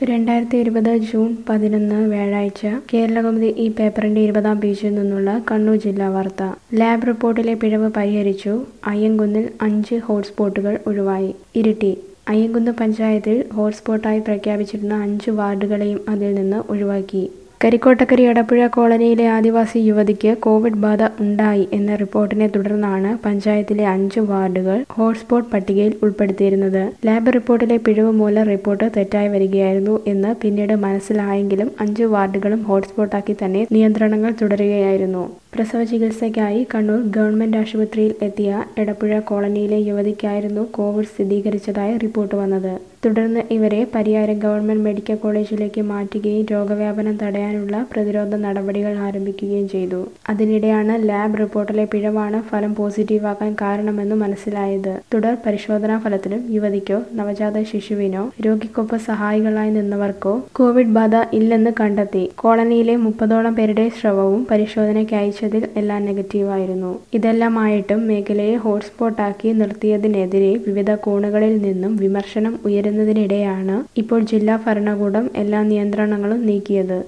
രണ്ടായിരത്തി ഇരുപത് ജൂൺ പതിനൊന്ന് വ്യാഴാഴ്ച കേരളകൗമുദി ഈ പേപ്പറിന്റെ ഇരുപതാം പേജിൽ നിന്നുള്ള കണ്ണൂർ ജില്ലാ വാർത്ത ലാബ് റിപ്പോർട്ടിലെ പിഴവ് പരിഹരിച്ചു അയ്യങ്കുന്നിൽ അഞ്ച് ഹോട്ട്സ്പോട്ടുകൾ ഒഴിവായി ഇരിട്ടി അയ്യങ്കുന്ന് പഞ്ചായത്തിൽ ഹോട്ട്സ്പോട്ടായി പ്രഖ്യാപിച്ചിരുന്ന അഞ്ച് വാർഡുകളെയും അതിൽ നിന്ന് ഒഴിവാക്കി കരിക്കോട്ടക്കരി എടപ്പുഴ കോളനിയിലെ ആദിവാസി യുവതിക്ക് കോവിഡ് ബാധ ഉണ്ടായി എന്ന റിപ്പോർട്ടിനെ തുടർന്നാണ് പഞ്ചായത്തിലെ അഞ്ച് വാർഡുകൾ ഹോട്ട്സ്പോട്ട് പട്ടികയിൽ ഉൾപ്പെടുത്തിയിരുന്നത് ലാബ് റിപ്പോർട്ടിലെ പിഴവ് മൂലം റിപ്പോർട്ട് തെറ്റായി വരികയായിരുന്നു എന്ന് പിന്നീട് മനസ്സിലായെങ്കിലും അഞ്ച് വാർഡുകളും ഹോട്ട്സ്പോട്ടാക്കി തന്നെ നിയന്ത്രണങ്ങൾ തുടരുകയായിരുന്നു പ്രസവ ചികിത്സയ്ക്കായി കണ്ണൂർ ഗവൺമെന്റ് ആശുപത്രിയിൽ എത്തിയ എടപ്പുഴ കോളനിയിലെ യുവതിക്കായിരുന്നു കോവിഡ് സ്ഥിരീകരിച്ചതായി റിപ്പോർട്ട് വന്നത് തുടർന്ന് ഇവരെ പരിയാരം ഗവൺമെന്റ് മെഡിക്കൽ കോളേജിലേക്ക് മാറ്റുകയും രോഗവ്യാപനം തടയാനുള്ള പ്രതിരോധ നടപടികൾ ആരംഭിക്കുകയും ചെയ്തു അതിനിടെയാണ് ലാബ് റിപ്പോർട്ടിലെ പിഴവാണ് ഫലം പോസിറ്റീവാക്കാൻ കാരണമെന്ന് മനസ്സിലായത് തുടർ പരിശോധനാ ഫലത്തിലും യുവതിക്കോ നവജാത ശിശുവിനോ രോഗിക്കൊപ്പം സഹായികളായി നിന്നവർക്കോ കോവിഡ് ബാധ ഇല്ലെന്ന് കണ്ടെത്തി കോളനിയിലെ മുപ്പതോളം പേരുടെ സ്രവവും പരിശോധനയ്ക്ക് അയച്ചതിൽ എല്ലാം നെഗറ്റീവായിരുന്നു ഇതെല്ലാമായിട്ടും മേഖലയെ ഹോട്ട്സ്പോട്ടാക്കി നിർത്തിയതിനെതിരെ വിവിധ കോണുകളിൽ നിന്നും വിമർശനം ഉയരുന്നതിനിടെയാണ് ഇപ്പോൾ ജില്ലാ ഭരണകൂടം എല്ലാ നിയന്ത്രണങ്ങളും നീക്കിയത്